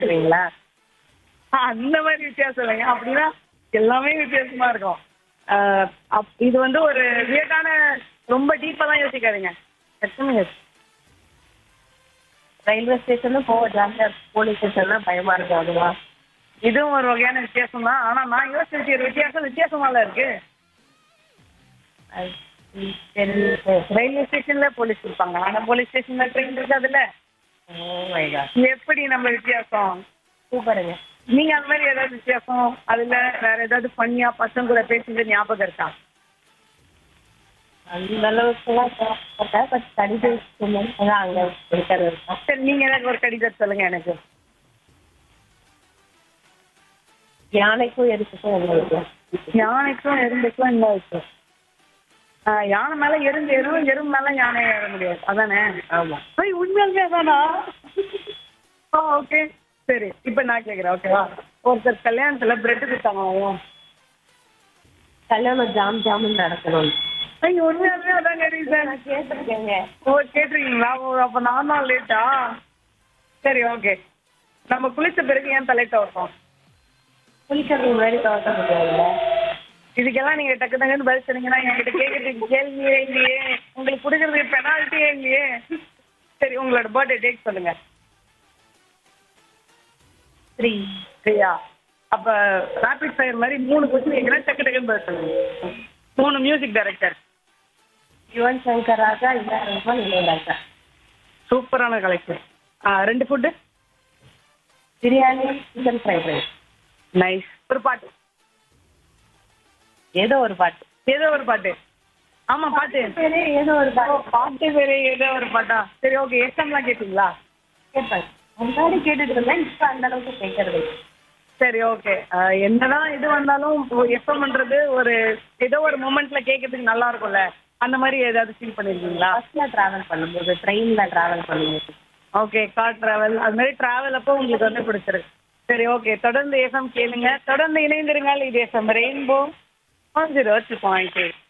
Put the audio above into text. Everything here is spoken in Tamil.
சரிங்களா அந்த மாதிரி வித்தியாசம் இல்லைங்க அப்படின்னா எல்லாமே வித்தியாசமா இருக்கும் ஆஹ் அப்- இது வந்து ஒரு வியக்கான ரொம்ப டீப்பா தான் யோசிக்காதீங்க எத்தனை ரயில்வே ஸ்டேஷனும் போக ஜாலியா போலீஸ் ஸ்டேஷன் தான் பயமா இருக்கும் அதுவா இதுவும் ஒரு வகையான வித்தியாசம் தான் ஆனா நான் யோசிச்ச ஒரு வித்தியாசம் வித்தியாசமால இருக்கு அது ம், சரி ரயில்வே ஸ்டேஷன்ல போலீஸ் இருப்பாங்க ஆனா போலீஸ் ஸ்டேஷன்ல ட்ரெயின் இருக்காதுல்ல ஓ மை காட் எப்படி நம்ம வித்தியாசம் சூப்பருங்க நீங்க அந்த மாதிரி ஏதாவது வித்தியாசம் அதுல வேற ஏதாவது பண்ணியா பசங்க கூட பேசுறது ஞாபகம் இருக்கா அந்த அளவுக்குலாம் பார்த்தா பட் கடிதம் தான் அங்க இருக்கிறது தான் சரி நீங்க எனக்கு ஒரு கடிதம் சொல்லுங்க எனக்கு யானைக்கும் எதுக்கும் என்ன வித்தியாசம் யானைக்கும் எறும்புக்கும் என்ன விஷயம் ஆஹ் யானை மேல எறும்பு ஏறும் எறும்பு மேல யானை ஏற முடியாது அதானே ஆமா ஐய் உண்மையாலுமே அதானா ஆ ஓகே சரி இப்போ நான் கேட்குறேன் ஓகேவா ஒருத்தர் கல்யாணத்துல பிரெட் கொடுத்தாங்க கல்யாணம் ஜாம் ஜாமுன் நடக்கணும் ஐய் உண்மையாலுமே அதாங்க ரீசன் கேட்டிருக்கேங்க ஓ கேட்டிருக்கீங்களா ஓ அப்போ நான் தான் லேட்டா சரி ஓகே நம்ம குளிச்ச பிறகு ஏன் தலைட்ட வைப்போம் குளிக்கிறதுக்கு முன்னாடி துவக்க முடியாதுல்ல இதுக்கெல்லாம் நீங்க டக்கு டக்குன்னு பதில் சொன்னீங்கன்னா என்கிட்ட கேட்கறதுக்கு கேள்வியே இல்லையே உங்களுக்கு கொடுக்கறதுக்கு பெனால்ட்டியே இல்லையே சரி உங்களோட பர்த்டே டேட் சொல்லுங்க த்ரீ சரியா அப்ப ராபிட் ஃபயர் மாதிரி மூணு கொஸ்டின் கேட்குறேன் டக்கு டக்குன்னு பதில் சொல்லுங்க மூணு மியூசிக் டைரக்டர் யுவன் சங்கர் ராஜா இல்ல ரஹ்மான் இளையராஜா சூப்பரான கலெக்ஷன் ரெண்டு food biryani chicken fried rice nice ஒரு பாட்டு ஏதோ ஒரு பாட்டு ஏதோ ஒரு பாட்டு ஆமா பாட்டு பேரே ஏதோ ஒரு ஓ, பாட்டு பாட்டு வேற ஏதோ ஒரு பாட்டா சரி ஓகே எஸ்எம்லாம் கேட்டீங்களா கேட்பேன் முன்னாடி கேட்டுட்டு இருந்தேன் இப்ப அந்த அளவுக்கு கேட்கறது இல்ல. சரி ஓகே என்னதான் இது வந்தாலும் எஃப்எம்ன்றது ஒரு ஏதோ ஒரு மூமெண்ட்ல கேட்கறதுக்கு நல்லா இருக்கும்ல அந்த மாதிரி ஏதாவது ஃபீல் பண்ணிருக்கீங்களா பஸ்ல டிராவல் பண்ணும்போது ட்ரெயின்ல டிராவல் பண்ணும்போது ஓகே கார் டிராவல் அது மாதிரி டிராவல் அப்போ உங்களுக்கு வந்து பிடிச்சிருக்கு சரி ஓகே தொடர்ந்து எஃப்எம் கேளுங்க தொடர்ந்து இணைந்திருங்கள் இது FM rainbow one zero two point eight